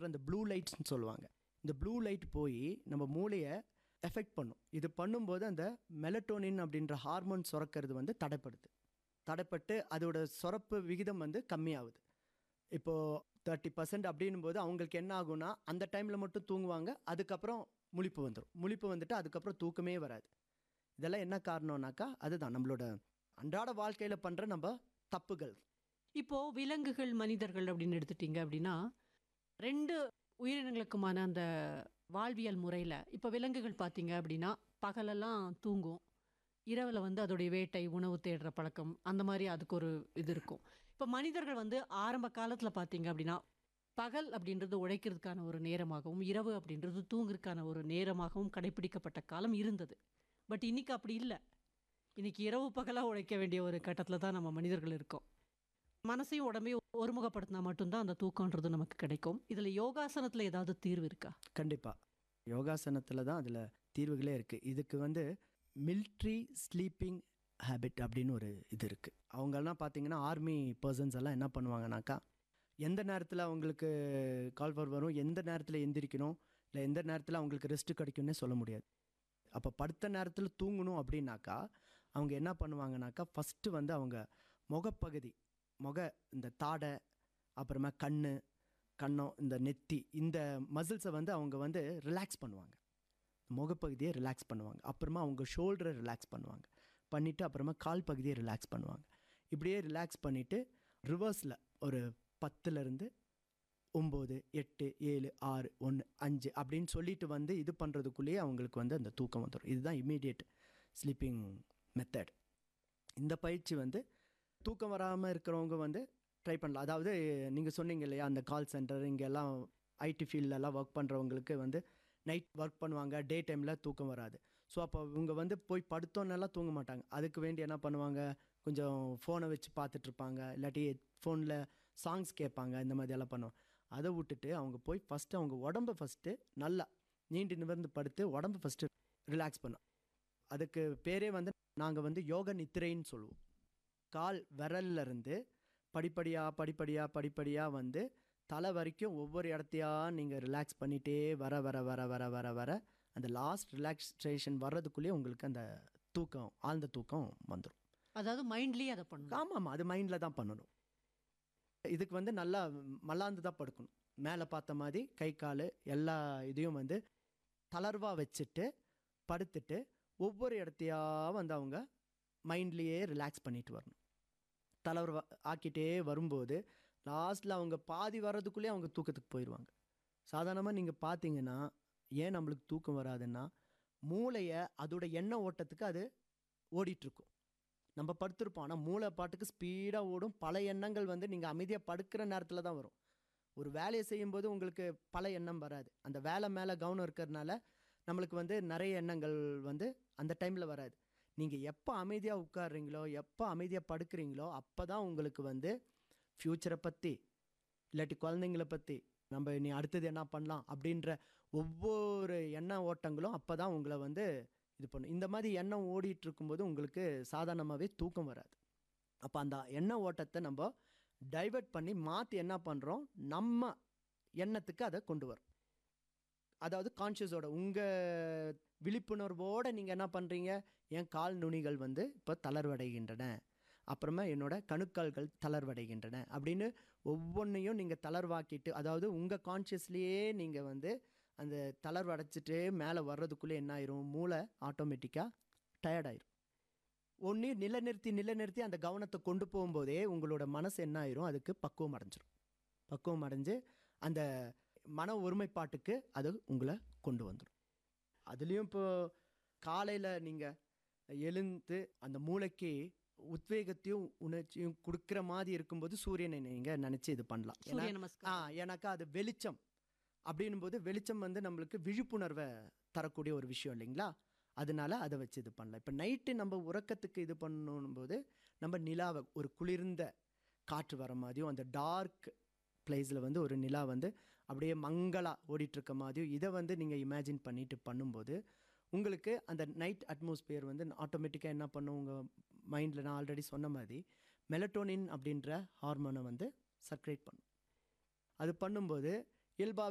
வர்ற இந்த ப்ளூ லைட்ஸ்னு சொல்லுவாங்க இந்த ப்ளூ லைட் போய் நம்ம மூளையை எஃபெக்ட் பண்ணும் இது பண்ணும்போது அந்த மெலட்டோனின் அப்படின்ற ஹார்மோன் சுரக்கிறது வந்து தடைப்படுது தடைப்பட்டு அதோட சுரப்பு விகிதம் வந்து கம்மியாகுது இப்போது தேர்ட்டி பர்சன்ட் அப்படின்னும் போது அவங்களுக்கு என்ன ஆகும்னா அந்த டைமில் மட்டும் தூங்குவாங்க அதுக்கப்புறம் முழிப்பு வந்துடும் முழிப்பு வந்துட்டு அதுக்கப்புறம் தூக்கமே வராது இதெல்லாம் என்ன காரணம்னாக்கா அதுதான் நம்மளோட அன்றாட வாழ்க்கையில் பண்ணுற நம்ம தப்புகள் இப்போ விலங்குகள் மனிதர்கள் அப்படின்னு எடுத்துட்டீங்க அப்படின்னா ரெண்டு உயிரினங்களுக்குமான அந்த வாழ்வியல் முறையில் இப்போ விலங்குகள் பார்த்தீங்க அப்படின்னா பகலெல்லாம் தூங்கும் இரவில் வந்து அதோடைய வேட்டை உணவு தேடுற பழக்கம் அந்த மாதிரி அதுக்கு ஒரு இது இருக்கும் இப்போ மனிதர்கள் வந்து ஆரம்ப காலத்தில் பார்த்தீங்க அப்படின்னா பகல் அப்படின்றது உழைக்கிறதுக்கான ஒரு நேரமாகவும் இரவு அப்படின்றது தூங்குறதுக்கான ஒரு நேரமாகவும் கடைபிடிக்கப்பட்ட காலம் இருந்தது பட் இன்னைக்கு அப்படி இல்லை இன்னைக்கு இரவு பகலாக உழைக்க வேண்டிய ஒரு கட்டத்தில் தான் நம்ம மனிதர்கள் இருக்கோம் மனசையும் உடம்பையும் ஒருமுகப்படுத்தினா மட்டும்தான் அந்த தூக்கம்ன்றது நமக்கு கிடைக்கும் இதில் யோகாசனத்தில் ஏதாவது தீர்வு இருக்கா கண்டிப்பாக யோகாசனத்தில் தான் அதில் தீர்வுகளே இருக்குது இதுக்கு வந்து மில்ட்ரி ஸ்லீப்பிங் ஹேபிட் அப்படின்னு ஒரு இது இருக்குது அவங்கெல்லாம் பார்த்தீங்கன்னா ஆர்மி பர்சன்ஸ் எல்லாம் என்ன பண்ணுவாங்கனாக்கா எந்த நேரத்தில் அவங்களுக்கு கால் ஃபர் வரும் எந்த நேரத்தில் எந்திரிக்கணும் இல்லை எந்த நேரத்தில் அவங்களுக்கு ரெஸ்ட் கிடைக்கும்னே சொல்ல முடியாது அப்போ படுத்த நேரத்தில் தூங்கணும் அப்படின்னாக்கா அவங்க என்ன பண்ணுவாங்கனாக்கா ஃபஸ்ட்டு வந்து அவங்க முகப்பகுதி முக இந்த தாடை அப்புறமா கண் கன்னம் இந்த நெத்தி இந்த மசில்ஸை வந்து அவங்க வந்து ரிலாக்ஸ் பண்ணுவாங்க முகப்பகுதியை ரிலாக்ஸ் பண்ணுவாங்க அப்புறமா அவங்க ஷோல்டரை ரிலாக்ஸ் பண்ணுவாங்க பண்ணிவிட்டு அப்புறமா கால் பகுதியை ரிலாக்ஸ் பண்ணுவாங்க இப்படியே ரிலாக்ஸ் பண்ணிவிட்டு ரிவர்ஸில் ஒரு பத்துலேருந்து ஒம்பது எட்டு ஏழு ஆறு ஒன்று அஞ்சு அப்படின்னு சொல்லிட்டு வந்து இது பண்ணுறதுக்குள்ளேயே அவங்களுக்கு வந்து அந்த தூக்கம் வந்துடும் இதுதான் இம்மீடியட் ஸ்லீப்பிங் மெத்தட் இந்த பயிற்சி வந்து தூக்கம் வராமல் இருக்கிறவங்க வந்து ட்ரை பண்ணலாம் அதாவது நீங்கள் சொன்னீங்க இல்லையா அந்த கால் சென்டர் இங்கெல்லாம் ஐடி ஃபீல்டெல்லாம் ஒர்க் பண்ணுறவங்களுக்கு வந்து நைட் ஒர்க் பண்ணுவாங்க டே டைமில் தூக்கம் வராது ஸோ அப்போ இவங்க வந்து போய் படுத்தோன்னெல்லாம் தூங்க மாட்டாங்க அதுக்கு வேண்டி என்ன பண்ணுவாங்க கொஞ்சம் ஃபோனை வச்சு பார்த்துட்ருப்பாங்க இல்லாட்டி ஃபோனில் சாங்ஸ் கேட்பாங்க இந்த மாதிரி எல்லாம் பண்ணுவாங்க அதை விட்டுட்டு அவங்க போய் ஃபஸ்ட்டு அவங்க உடம்பை ஃபஸ்ட்டு நல்லா நீண்டு நிமிர்ந்து படுத்து உடம்பு ஃபஸ்ட்டு ரிலாக்ஸ் பண்ணும் அதுக்கு பேரே வந்து நாங்கள் வந்து யோக நித்திரைன்னு சொல்லுவோம் கால் விரல்ல இருந்து படிப்படியாக படிப்படியாக படிப்படியாக வந்து தலை வரைக்கும் ஒவ்வொரு இடத்தையா நீங்கள் ரிலாக்ஸ் பண்ணிகிட்டே வர வர வர வர வர வர அந்த லாஸ்ட் ரிலாக்ஸேஷன் வர்றதுக்குள்ளேயே உங்களுக்கு அந்த தூக்கம் ஆழ்ந்த தூக்கம் வந்துடும் அதாவது மைண்ட்லேயே அதை பண்ணணும் ஆமாம் ஆமாம் அது மைண்டில் தான் பண்ணணும் இதுக்கு வந்து நல்லா மல்லாந்து தான் படுக்கணும் மேலே பார்த்த மாதிரி கை கால் எல்லா இதையும் வந்து தளர்வாக வச்சுட்டு படுத்துட்டு ஒவ்வொரு இடத்தையா வந்து அவங்க மைண்ட்லேயே ரிலாக்ஸ் பண்ணிட்டு வரணும் தளர்வா ஆக்கிட்டே வரும்போது லாஸ்ட்டில் அவங்க பாதி வர்றதுக்குள்ளே அவங்க தூக்கத்துக்கு போயிடுவாங்க சாதாரணமாக நீங்கள் பார்த்தீங்கன்னா ஏன் நம்மளுக்கு தூக்கம் வராதுன்னா மூளையை அதோட எண்ண ஓட்டத்துக்கு அது ஓடிட்டுருக்கும் நம்ம படுத்திருப்போம் ஆனால் மூளை பாட்டுக்கு ஸ்பீடாக ஓடும் பல எண்ணங்கள் வந்து நீங்கள் அமைதியாக படுக்கிற நேரத்தில் தான் வரும் ஒரு வேலையை செய்யும்போது உங்களுக்கு பல எண்ணம் வராது அந்த வேலை மேலே கவனம் இருக்கிறதுனால நம்மளுக்கு வந்து நிறைய எண்ணங்கள் வந்து அந்த டைமில் வராது நீங்கள் எப்போ அமைதியாக உட்காடுறீங்களோ எப்போ அமைதியாக படுக்கிறீங்களோ அப்போ தான் உங்களுக்கு வந்து ஃப்யூச்சரை பற்றி இல்லாட்டி குழந்தைங்கள பற்றி நம்ம நீ அடுத்தது என்ன பண்ணலாம் அப்படின்ற ஒவ்வொரு எண்ண ஓட்டங்களும் அப்போ தான் உங்களை வந்து இது பண்ணும் இந்த மாதிரி எண்ணம் ஓடிட்டு இருக்கும்போது உங்களுக்கு சாதாரணமாகவே தூக்கம் வராது அப்போ அந்த எண்ண ஓட்டத்தை நம்ம டைவர்ட் பண்ணி மாற்றி என்ன பண்ணுறோம் நம்ம எண்ணத்துக்கு அதை கொண்டு வரும் அதாவது கான்ஷியஸோட உங்கள் விழிப்புணர்வோடு நீங்கள் என்ன பண்ணுறீங்க என் கால் நுனிகள் வந்து இப்போ தளர்வடைகின்றன அப்புறமா என்னோட கணுக்கால்கள் தளர்வடைகின்றன அப்படின்னு ஒவ்வொன்றையும் நீங்கள் தளர்வாக்கிட்டு அதாவது உங்கள் கான்ஷியஸ்லேயே நீங்கள் வந்து அந்த தளர்வடைச்சிட்டு மேலே வர்றதுக்குள்ளே என்ன ஆயிரும் மூளை ஆட்டோமேட்டிக்காக டயர்டாயிரும் ஒன்று நிலைநிறுத்தி நிலைநிறுத்தி அந்த கவனத்தை கொண்டு போகும்போதே உங்களோட மனசு என்ன ஆயிரும் அதுக்கு பக்குவம் அடைஞ்சிரும் பக்குவம் அடைஞ்சு அந்த மன ஒருமைப்பாட்டுக்கு அது உங்களை கொண்டு வந்துடும் அதுலேயும் இப்போ காலையில் நீங்கள் எழுந்து அந்த மூளைக்கு உத்வேகத்தையும் உணர்ச்சியும் கொடுக்குற மாதிரி இருக்கும்போது சூரியனை நீங்கள் நினச்சி இது பண்ணலாம் ஏன்னா- சூரிய ஆ நமஸ்காரம் ஏன்னாக்கா அது வெளிச்சம் அப்படின்னும் போது வெளிச்சம் வந்து நம்மளுக்கு விழிப்புணர்வை தரக்கூடிய ஒரு விஷயம் இல்லைங்களா அதனால அதை வச்சு இது பண்ணலாம் இப்போ நைட்டு நம்ம உறக்கத்துக்கு இது பண்ணும்போது நம்ம நிலாவை ஒரு குளிர்ந்த காற்று வர மாதிரியும் அந்த டார்க் பிளேஸில் வந்து ஒரு நிலா வந்து அப்படியே மங்களா ஓடிட்டுருக்க மாதிரியும் இதை வந்து நீங்கள் இமேஜின் பண்ணிட்டு பண்ணும்போது உங்களுக்கு அந்த நைட் அட்மாஸ்பியர் வந்து ஆட்டோமேட்டிக்காக என்ன பண்ணும் உங்கள் மைண்டில் நான் ஆல்ரெடி சொன்ன மாதிரி மெலட்டோனின் அப்படின்ற ஹார்மோனை வந்து சர்க்குலேட் பண்ணும் அது பண்ணும்போது இயல்பாக